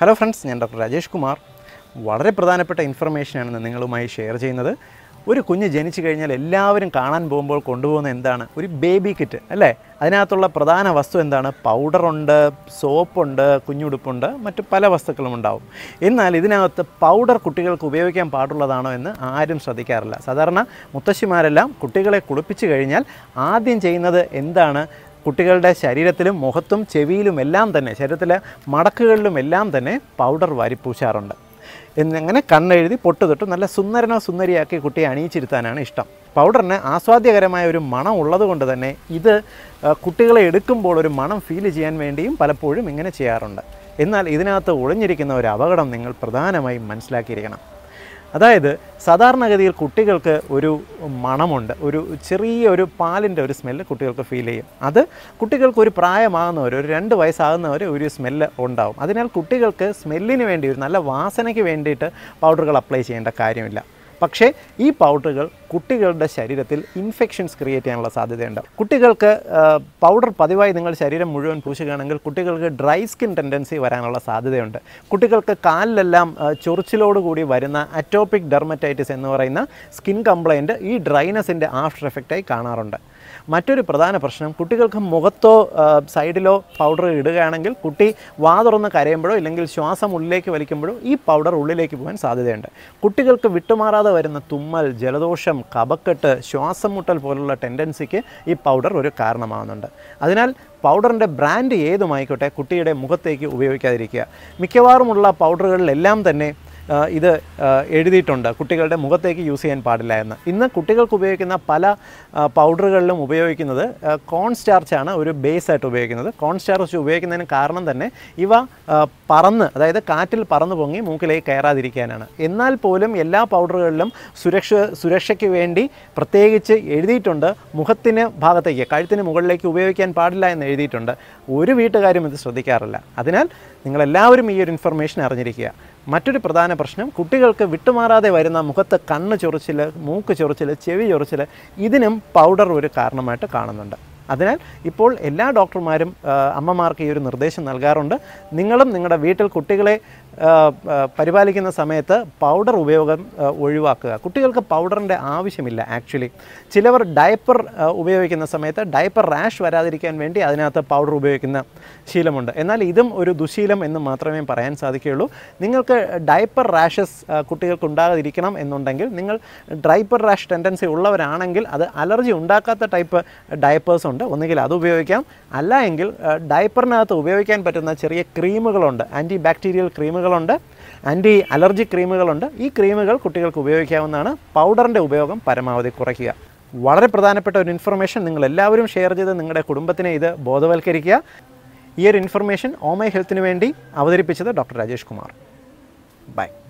hello friends ഞാൻ doctor Rajesh Kumar വളരെ പ്രധാനപ്പെട്ട ഇൻഫർമേഷനാണ് ഇന്ന് നിങ്ങളുമായി ഷെയർ ചെയ്യുന്നത് ഒരു കുഞ്ഞ് ജനിച്ചു കഴിഞ്ഞാൽ എല്ലാവരും കാണാൻ പോകുമ്പോൾ കൊണ്ടുപോകുന്ന എന്താണ് ഒരു ബേബി കിറ്റ് അല്ലേ അതിനകത്തുള്ള പ്രധാന വസ്തു എന്താണ് പൗഡറുണ്ട് സോപ്പുണ്ട് കുഞ്ഞുടുപ്പുണ്ട് മറ്റു പല വസ്തുക്കളും ഉണ്ടാവും എന്നാൽ ഇതിനകത്ത് പൗഡർ കുട്ടികൾക്ക് ഉപയോഗിക്കാൻ പാടുള്ളതാണോ എന്ന് ആരും ശ്രദ്ധിക്കാറില്ല സാധാരണ മുത്തശ്ശിമാരെല്ലാം കുട്ടികളെ കുളിപ്പിച്ചു കഴിഞ്ഞാൽ ആദ്യം ചെയ്യുന്നത് എന്താണ് കുട്ടികളുടെ ശരീരത്തിലും മുഖത്തും ചെവിയിലും എല്ലാം തന്നെ ശരീരത്തിലെ മടക്കുകളിലും എല്ലാം തന്നെ പൗഡർ വാരിപ്പൂശാറുണ്ട് എന്നിങ്ങനെ കണ്ണെഴുതി പൊട്ട് തൊട്ട് നല്ല സുന്ദരനോ സുന്ദരിയാക്കി കുട്ടിയെ അണിയിച്ചിരുത്താനാണ് ഇഷ്ടം പൗഡറിന് ആസ്വാദ്യകരമായ ഒരു മണം ഉള്ളത് കൊണ്ട് തന്നെ ഇത് ആ, കുട്ടികളെ എടുക്കുമ്പോൾ ഒരു മണം ഫീൽ ചെയ്യാൻ വേണ്ടിയും പലപ്പോഴും ഇങ്ങനെ ചെയ്യാറുണ്ട് എന്നാൽ ഇതിനകത്ത് ഒളിഞ്ഞിരിക്കുന്ന ഒരു അപകടം നിങ്ങൾ പ്രധാനമായും മനസ്സിലാക്കിയിരിക്കണം അതായത് സാധാരണഗതിയിൽ കുട്ടികൾക്ക് ഒരു മണമുണ്ട് ഒരു ചെറിയ ഒരു പാലിൻ്റെ ഒരു സ്മെല്ല് കുട്ടികൾക്ക് ഫീൽ ചെയ്യും അത് കുട്ടികൾക്ക് ഒരു പ്രായമാകുന്നവർ ഒരു രണ്ട് വയസ്സാകുന്നവർ ഒരു സ്മെല്ല് ഉണ്ടാവും അതിനാൽ കുട്ടികൾക്ക് സ്മെല്ലിന് വേണ്ടി ഒരു നല്ല വാസനയ്ക്ക് വേണ്ടിയിട്ട് പൗഡറുകൾ അപ്ലൈ ചെയ്യേണ്ട കാര്യമില്ല പക്ഷേ ഈ പൗഡറുകൾ കുട്ടികളുടെ ശരീരത്തിൽ ഇൻഫെക്ഷൻസ് ക്രിയേറ്റ് ചെയ്യാനുള്ള സാധ്യതയുണ്ട് കുട്ടികൾക്ക് പൗഡർ പതിവായി നിങ്ങൾ ശരീരം മുഴുവൻ പൂശുകയാണെങ്കിൽ കുട്ടികൾക്ക് ഡ്രൈ സ്കിൻ ടെൻഡൻസി വരാനുള്ള സാധ്യതയുണ്ട് കുട്ടികൾക്ക് കാലിലെല്ലാം ആ, ചൊറിച്ചിലോടുകൂടി വരുന്ന അറ്റോപിക് ഡെർമറ്റൈറ്റിസ് എന്ന് പറയുന്ന സ്കിൻ കംപ്ലൈൻറ്റ് ഈ ഡ്രൈനസിൻ്റെ ആഫ്റ്റർ എഫക്റ്റായി കാണാറുണ്ട് മറ്റൊരു പ്രധാന പ്രശ്നം കുട്ടികൾക്ക് മുഖത്തോ ആ, സൈഡിലോ പൗഡർ ഇടുകയാണെങ്കിൽ കുട്ടി വാ തുറന്ന് കരയുമ്പോഴോ ഇല്ലെങ്കിൽ ശ്വാസം ഉള്ളിലേക്ക് വലിക്കുമ്പോഴോ ഈ പൗഡർ ഉള്ളിലേക്ക് പോകാൻ സാധ്യതയുണ്ട് കുട്ടികൾക്ക് വിട്ടുമാറാതെ വരുന്ന തുമ്മൽ ജലദോഷം കപക്കെട്ട് ശ്വാസം മുട്ടൽ പോലുള്ള ടെൻഡൻസിക്ക് ഈ പൗഡർ ഒരു കാരണമാകുന്നുണ്ട് അതിനാൽ പൗഡറിൻ്റെ ബ്രാൻഡ് ഏതുമായിക്കോട്ടെ കുട്ടിയുടെ മുഖത്തേക്ക് ഉപയോഗിക്കാതിരിക്കുക മിക്കവാറുമുള്ള പൗഡറുകളിലെല്ലാം തന്നെ ആ, ഇത് ആ, എഴുതിയിട്ടുണ്ട് കുട്ടികളുടെ മുഖത്തേക്ക് യൂസ് ചെയ്യാൻ പാടില്ല എന്ന് ഇന്ന് കുട്ടികൾക്ക് ഉപയോഗിക്കുന്ന പല ആ, പൗഡറുകളിലും ഉപയോഗിക്കുന്നത് കോൺ സ്റ്റാർച്ചാണ് ഒരു ബേസ് ആയിട്ട് ഉപയോഗിക്കുന്നത് കോൺ സ്റ്റാർച്ച് ഉപയോഗിക്കുന്നതിന് കാരണം തന്നെ ഇവ ആ, പറന്ന് അതായത് കാറ്റിൽ പറന്നു പൊങ്ങി മൂക്കിലേക്ക് കയറാതിരിക്കാനാണ് എന്നാൽ പോലും എല്ലാ പൗഡറുകളിലും സുരക്ഷ സുരക്ഷയ്ക്ക് വേണ്ടി പ്രത്യേകിച്ച് എഴുതിയിട്ടുണ്ട് മുഖത്തിന് ഭാഗത്തേക്ക് കഴുത്തിന് മുകളിലേക്ക് ഉപയോഗിക്കാൻ പാടില്ല എന്ന് എഴുതിയിട്ടുണ്ട് ഒരു വീട്ടുകാരും ഇത് ശ്രദ്ധിക്കാറില്ല അതിനാൽ നിങ്ങളെല്ലാവരും ഈ ഒരു ഇൻഫർമേഷൻ അറിഞ്ഞിരിക്കുക മറ്റൊരു പ്രധാന പ്രശ്നം കുട്ടികൾക്ക് വിട്ടുമാറാതെ വരുന്ന മുഖത്ത് കണ്ണ് ചൊറിച്ചിൽ മൂക്ക് ചൊറിച്ചിൽ ചെവി ചൊറിച്ചിൽ ഇതിനും പൗഡർ ഒരു കാരണമായിട്ട് കാണുന്നുണ്ട് അതിനാൽ ഇപ്പോൾ എല്ലാ ഡോക്ടർമാരും ആ, അമ്മമാർക്ക് ഈ ഒരു നിർദ്ദേശം നൽകാറുണ്ട് നിങ്ങളും നിങ്ങളുടെ വീട്ടിൽ കുട്ടികളെ ആ, ആ, പരിപാലിക്കുന്ന സമയത്ത് പൗഡർ ഉപയോഗം ആ, ഒഴിവാക്കുക കുട്ടികൾക്ക് പൗഡറിൻ്റെ ആവശ്യമില്ല ആക്ച്വലി ചിലവർ ഡയപ്പർ ആ, ഉപയോഗിക്കുന്ന സമയത്ത് ഡയപ്പർ റാഷ് വരാതിരിക്കാൻ വേണ്ടി അതിനകത്ത് പൗഡർ ഉപയോഗിക്കുന്ന ശീലമുണ്ട് എന്നാൽ ഇതും ഒരു ദുശീലം എന്ന് മാത്രമേ പറയാൻ സാധിക്കുകയുള്ളൂ നിങ്ങൾക്ക് ഡയപ്പർ റാഷസ് കുട്ടികൾക്ക് ഉണ്ടാകാതിരിക്കണം എന്നുണ്ടെങ്കിൽ നിങ്ങൾ ഡ്രൈപ്പർ റാഷ് ടെൻഡൻസി ഉള്ളവരാണെങ്കിൽ അത് അലർജി ഉണ്ടാക്കാത്ത ടൈപ്പ് ഡയപ്പേഴ്സ് ഉണ്ട് ഒന്നുകിൽ അത് ഉപയോഗിക്കാം അല്ല എങ്കിൽ ഡയപ്പറിനകത്ത് ഉപയോഗിക്കാൻ പറ്റുന്ന ചെറിയ ക്രീമുകളുണ്ട് ആൻറ്റി ബാക്ടീരിയൽ ക്രീമുകളുണ്ട് ആൻറ്റി അലർജി ക്രീമുകളുണ്ട് ഈ ക്രീമുകൾ കുട്ടികൾക്ക് ഉപയോഗിക്കാവുന്നതാണ് പൗഡറിൻ്റെ ഉപയോഗം പരമാവധി കുറയ്ക്കുക വളരെ പ്രധാനപ്പെട്ട ഒരു ഇൻഫർമേഷൻ നിങ്ങൾ എല്ലാവരും ഷെയർ ചെയ്ത് നിങ്ങളുടെ കുടുംബത്തിനെ ഇത് ബോധവൽക്കരിക്കുക ഈ ഒരു ഇൻഫർമേഷൻ ഓമൈ ഹെൽത്തിന് വേണ്ടി അവതരിപ്പിച്ചത് ഡോക്ടർ രാജേഷ് കുമാർ ബൈ